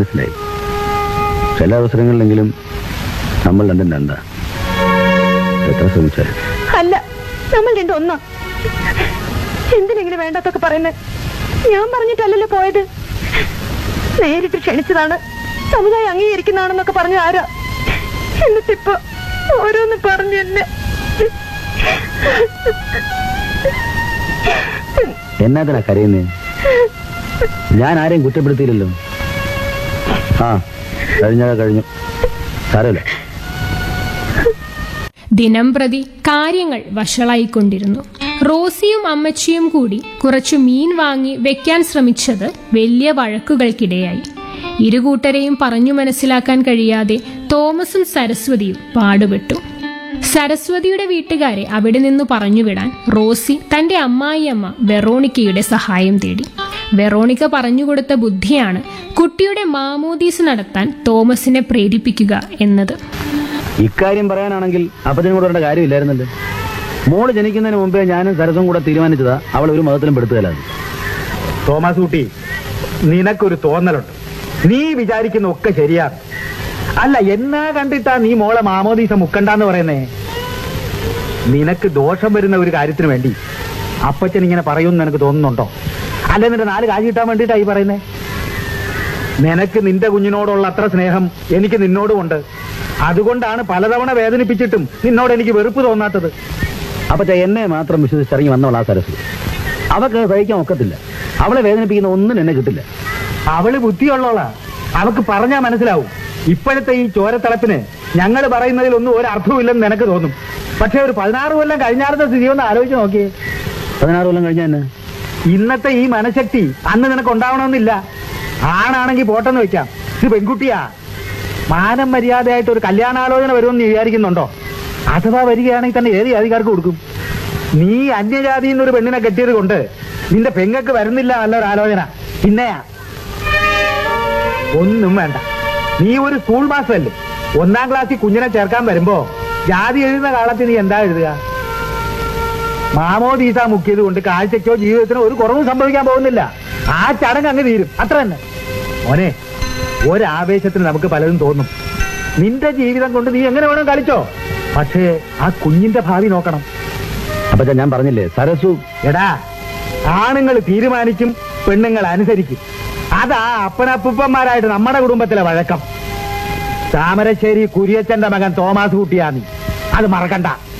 മനസ്സിലായി ചില അവസരങ്ങളിലെങ്കിലും നമ്മൾ രണ്ടും രണ്ടാ എത്ര ശ്രമിച്ചാലും അല്ല നമ്മൾ രണ്ടും ഒന്നാ എന്തിനെങ്കിലും വേണ്ടാത്തൊക്കെ പറയുന്നത് ഞാൻ പറഞ്ഞിട്ടല്ലല്ലോ പോയത് നേരിട്ട് ക്ഷണിച്ചതാണ് സമുദായം അംഗീകരിക്കുന്നതാണെന്നൊക്കെ പറഞ്ഞ ആരാ എന്നിട്ടിപ്പോ ഓരോന്ന് പറഞ്ഞു എന്നെ എന്നാത്തിനാ കരയുന്നേ ഞാൻ ആരെയും കുറ്റപ്പെടുത്തിയില്ലല്ലോ ആ കഴിഞ്ഞാ കഴിഞ്ഞു സാരമില്ല ദിനം പ്രതി കാര്യങ്ങൾ വഷളായിക്കൊണ്ടിരുന്നു റോസിയും അമ്മച്ചിയും കൂടി കുറച്ചു മീൻ വാങ്ങി വെക്കാൻ ശ്രമിച്ചത് വലിയ വഴക്കുകൾക്കിടയായി ഇരുകൂട്ടരെയും പറഞ്ഞു മനസ്സിലാക്കാൻ കഴിയാതെ തോമസും സരസ്വതിയും പാടുപെട്ടു സരസ്വതിയുടെ വീട്ടുകാരെ അവിടെ നിന്ന് പറഞ്ഞുവിടാൻ റോസി തന്റെ അമ്മായിയമ്മ വെറോണിക്കയുടെ സഹായം തേടി വെറോണിക്ക പറഞ്ഞുകൊടുത്ത ബുദ്ധിയാണ് കുട്ടിയുടെ മാമോദീസ് നടത്താൻ തോമസിനെ പ്രേരിപ്പിക്കുക എന്നത് ഇക്കാര്യം പറയാനാണെങ്കിൽ അപ്പച്ചനും കൂടെ വരേണ്ട കാര്യമില്ലായിരുന്നല്ലോ മോള് ജനിക്കുന്നതിന് മുമ്പേ ഞാനും സരസും കൂടെ തീരുമാനിച്ചതാ അവൾ ഒരു മതത്തിലും പെടുത്തുകയല്ലാതെ തോമസ് കുട്ടി നിനക്കൊരു തോന്നലുണ്ട് നീ വിചാരിക്കുന്ന ഒക്കെ ശരിയാണ് അല്ല എന്നാ കണ്ടിട്ടാ നീ മോളെ മാമോദീസ മുക്കണ്ടെന്ന് പറയുന്നേ നിനക്ക് ദോഷം വരുന്ന ഒരു കാര്യത്തിന് വേണ്ടി അപ്പച്ചൻ ഇങ്ങനെ പറയുമെന്ന് നിനക്ക് തോന്നുന്നുണ്ടോ അല്ല നിന്റെ നാല് കാശ് കിട്ടാൻ വേണ്ടിയിട്ടാ ഈ പറയുന്നേ നിനക്ക് നിന്റെ കുഞ്ഞിനോടുള്ള അത്ര സ്നേഹം എനിക്ക് നിന്നോടുമുണ്ട് അതുകൊണ്ടാണ് പലതവണ വേദനിപ്പിച്ചിട്ടും നിന്നോട് എനിക്ക് വെറുപ്പ് തോന്നാത്തത് അപ്പച്ച എന്നെ മാത്രം വിശ്വസിച്ചിറങ്ങി വന്നവൾ ആ സരസ്വതി അവക്ക് സഹിക്കാൻ ഒക്കത്തില്ല അവളെ വേദനിപ്പിക്കുന്ന ഒന്നും എന്നെ കിട്ടില്ല അവള് ബുദ്ധിയുള്ളോളാ അവക്ക് പറഞ്ഞാ മനസ്സിലാവും ഇപ്പോഴത്തെ ഈ ചോരത്തിളപ്പിന് ഞങ്ങൾ പറയുന്നതിലൊന്നും ഒരു അർത്ഥവുമില്ലെന്ന് നിനക്ക് തോന്നും പക്ഷെ ഒരു പതിനാറ് കൊല്ലം കഴിഞ്ഞാലത്തെ സ്ഥിതി ഒന്ന് ആലോചിച്ച് നോക്കിയേ പതിനാറ് കൊല്ലം കഴിഞ്ഞ തന്നെ ഇന്നത്തെ ഈ മനഃശക്തി അന്ന് നിനക്ക് ഉണ്ടാവണമെന്നില്ല ആണാണെങ്കിൽ പോട്ടെന്ന് വെക്കാം ഇത് പെൺകുട്ടിയാ മാനം മര്യാദയായിട്ട് ഒരു കല്യാണാലോചന വരുമെന്ന് നീ വിചാരിക്കുന്നുണ്ടോ അഥവാ വരികയാണെങ്കിൽ തന്നെ ഏത് ജാതിക്കാർക്ക് കൊടുക്കും നീ അന്യജാതിയിൽ നിന്നൊരു പെണ്ണിനെ കെട്ടിയത് കൊണ്ട് നിന്റെ പെങ്ങക്ക് വരുന്നില്ല നല്ലൊരു ആലോചന പിന്നെയാ ഒന്നും വേണ്ട നീ ഒരു സ്കൂൾ മാസ്റ്റർ അല്ലേ ഒന്നാം ക്ലാസ്സിൽ കുഞ്ഞിനെ ചേർക്കാൻ വരുമ്പോ ജാതി എഴുതുന്ന കാലത്ത് നീ എന്താ എഴുതുക മാമോദീസ മുക്കിയത് കൊണ്ട് കാഴ്ചയ്ക്കോ ജീവിതത്തിനോ ഒരു കുറവും സംഭവിക്കാൻ പോകുന്നില്ല ആ ചടങ്ങ് അങ്ങ് തീരും അത്ര തന്നെ മോനെ ഒരാവേശത്തിന് നമുക്ക് പലതും തോന്നും നിന്റെ ജീവിതം കൊണ്ട് നീ എങ്ങനെ വേണം കളിച്ചോ പക്ഷേ ആ കുഞ്ഞിന്റെ ഭാവി നോക്കണം അപ്പച്ച ഞാൻ പറഞ്ഞില്ലേ സരസു എടാ ആണുങ്ങൾ തീരുമാനിക്കും പെണ്ണുങ്ങൾ അനുസരിക്കും അതാ അപ്പനപ്പൂപ്പന്മാരായിട്ട് നമ്മുടെ കുടുംബത്തിലെ വഴക്കം താമരശ്ശേരി കുരിയച്ചന്റെ മകൻ തോമാസ് കുട്ടിയാ നീ അത് മറക്കണ്ട